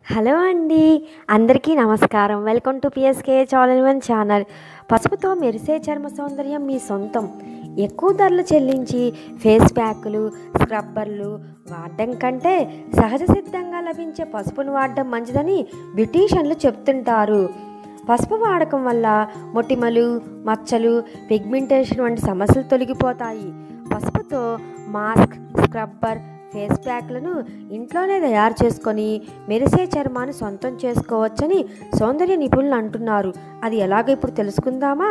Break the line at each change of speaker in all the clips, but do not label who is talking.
Hello అండి అందరికీ నమస్కారం welcome to PSK channel one channel పసుపుతో మెరిసే చర్మ సౌందర్యం మీ సొంతం ఎక్కువ ధరలు చెల్లించి ఫేస్ ప్యాకులు స్క్రబ్బర్లు వాడడం కంటే సహజ సిద్ధంగా లభించే పసుపును వాడడం మంచిదని బ్యూటీషియన్లు చెప్తుంటారు పసుపు వాడకం వల్ల మొటిమలు మచ్చలు పిగ్మెంటేషన్ వంటి సమస్యలు తొలగిపోతాయి పసుపుతో మాస్క్ స్క్రబ్బర్ ఫేస్ ప్యాక్లను ఇంట్లోనే తయారు చేసుకొని మెరిసే చర్మాన్ని సొంతం చేసుకోవచ్చని సౌందర్య నిపుణులు అంటున్నారు అది ఎలాగో ఇప్పుడు తెలుసుకుందామా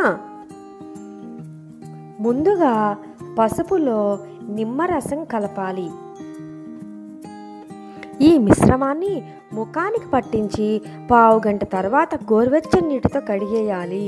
ముందుగా పసుపులో నిమ్మరసం కలపాలి ఈ మిశ్రమాన్ని ముఖానికి పట్టించి పావు గంట తర్వాత గోరువెచ్చని నీటితో కడిగేయాలి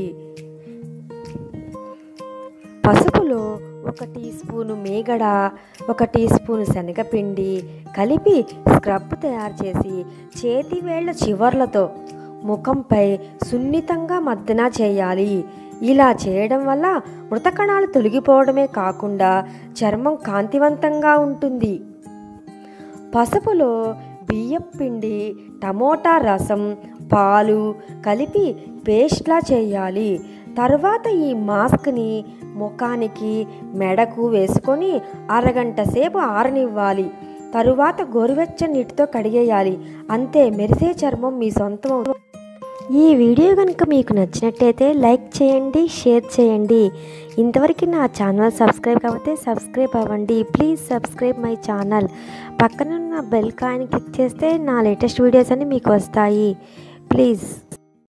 పసుపులో ఒక టీ స్పూను మేగడ ఒక టీ స్పూను శనగపిండి కలిపి స్క్రబ్ తయారు చేసి చేతి వేళ్ల చివర్లతో ముఖంపై సున్నితంగా మద్దన చేయాలి ఇలా చేయడం వల్ల మృత కణాలు తొలగిపోవడమే కాకుండా చర్మం కాంతివంతంగా ఉంటుంది పసుపులో బియ్యం పిండి టమోటా రసం పాలు కలిపి పేస్ట్లా చేయాలి తర్వాత ఈ మాస్క్ని ముఖానికి మెడకు వేసుకొని అరగంట సేపు ఆరనివ్వాలి తరువాత గోరువెచ్చని నీటితో కడిగేయాలి అంతే మెరిసే చర్మం మీ సొంతం అవుతుంది. ఈ వీడియో కనుక మీకు నచ్చినట్టయితే లైక్ చేయండి షేర్ చేయండి ఇంతవరకు నా ఛానల్ సబ్స్క్రైబ్ కాకపోతే సబ్స్క్రైబ్ అవ్వండి ప్లీజ్ సబ్స్క్రైబ్ మై ఛానల్ పక్కన ఉన్న బెల్ కాయిన్ క్లిక్ చేస్తే నా లేటెస్ట్ వీడియోస్ అన్ని మీకు వస్తాయి ప్లీజ్